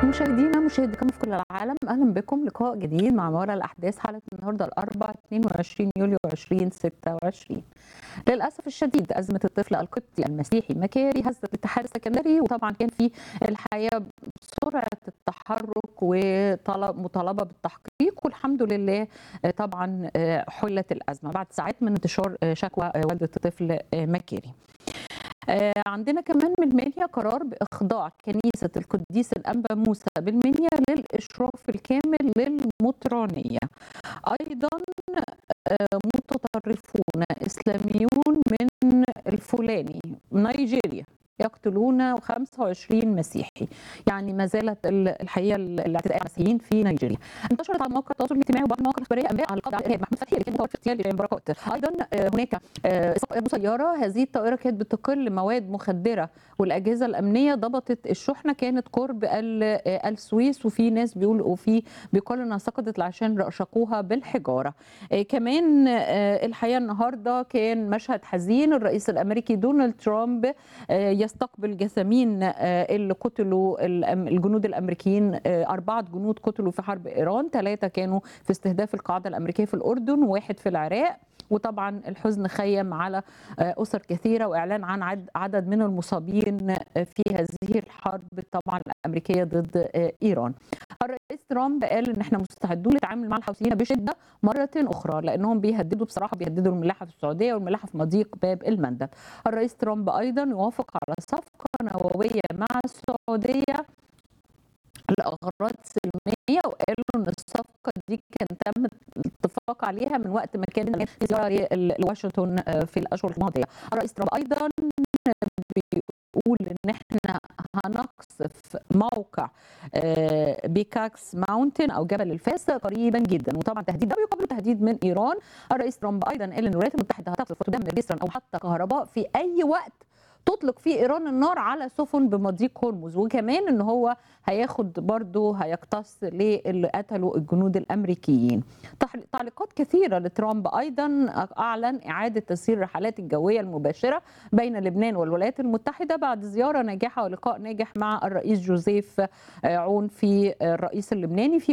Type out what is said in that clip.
مشاهدينا مشاهدي كم في كل العالم اهلا بكم لقاء جديد مع ما وراء الاحداث حلقه النهارده الاربعاء 22 يوليو 2026 للاسف الشديد ازمه الطفل القبطي المسيحي مكاري هزت الاتحاد السكندري وطبعا كان في الحقيقه سرعه التحرك وطلب مطالبه بالتحقيق والحمد لله طبعا حلت الازمه بعد ساعات من انتشار شكوى والده الطفل مكاري عندنا كمان من المنيا قرار باخضاع كنيسه القديس الانبا موسى بالمنيا للاشراف الكامل للمطرانيه ايضا متطرفون اسلاميون من الفلاني نيجيريا يقتلون 25 مسيحي يعني ما زالت الحقيقه الاعتداء على المسيحيين في نيجيريا انتشرت على مواقع التواصل الاجتماعي وبعض المواقع الاخباريه انباء على القبض على الارهاب محمود فتحي اللي كان متوفى في اغتيال بركات ايضا هناك مسيره هذه الطائره كانت بتقل مواد مخدره والاجهزه الامنيه ضبطت الشحنه كانت قرب السويس وفي ناس بيقولوا وفي بيقولوا انها سقطت عشان رشقوها بالحجاره كمان الحقيقه النهارده كان مشهد حزين الرئيس الامريكي دونالد ترامب يستقبل جثامين اللي قتلوا الجنود الامريكيين اربعه جنود قتلوا في حرب ايران ثلاثه كانوا في استهداف القاعده الامريكيه في الاردن وواحد في العراق وطبعا الحزن خيم على اسر كثيره واعلان عن عدد من المصابين في هذه الحرب طبعا الامريكيه ضد ايران. الرئيس ترامب قال ان احنا مستعدون للتعامل مع الحوثيين بشده مره اخرى لانهم بيهددوا بصراحه بيهددوا الملاحه في السعوديه والملاحه في مضيق باب المندب. الرئيس ترامب ايضا يوافق على صفقه نوويه مع السعوديه لاغراض سلميه وقالوا ان الصفقه دي كان تم الاتفاق عليها من وقت ما كان في زياره لواشنطن في الاشهر الماضيه. الرئيس ترامب ايضا بيقول ان احنا هنقصف موقع بيكاكس ماونتن او جبل الفاس قريبا جدا وطبعا تهديد ده يقابل تهديد من ايران الرئيس ترامب ايضا قال ان الولايات المتحده هتقصف وتدمر جسرا او حتى كهرباء في اي وقت تطلق فيه ايران النار على سفن بمضيق هرمز وكمان ان هو هياخد برضه هيقتص للي قتلوا الجنود الامريكيين تعليقات كثيره لترامب ايضا اعلن اعاده تسيير الرحلات الجويه المباشره بين لبنان والولايات المتحده بعد زياره ناجحه ولقاء ناجح مع الرئيس جوزيف عون في الرئيس اللبناني في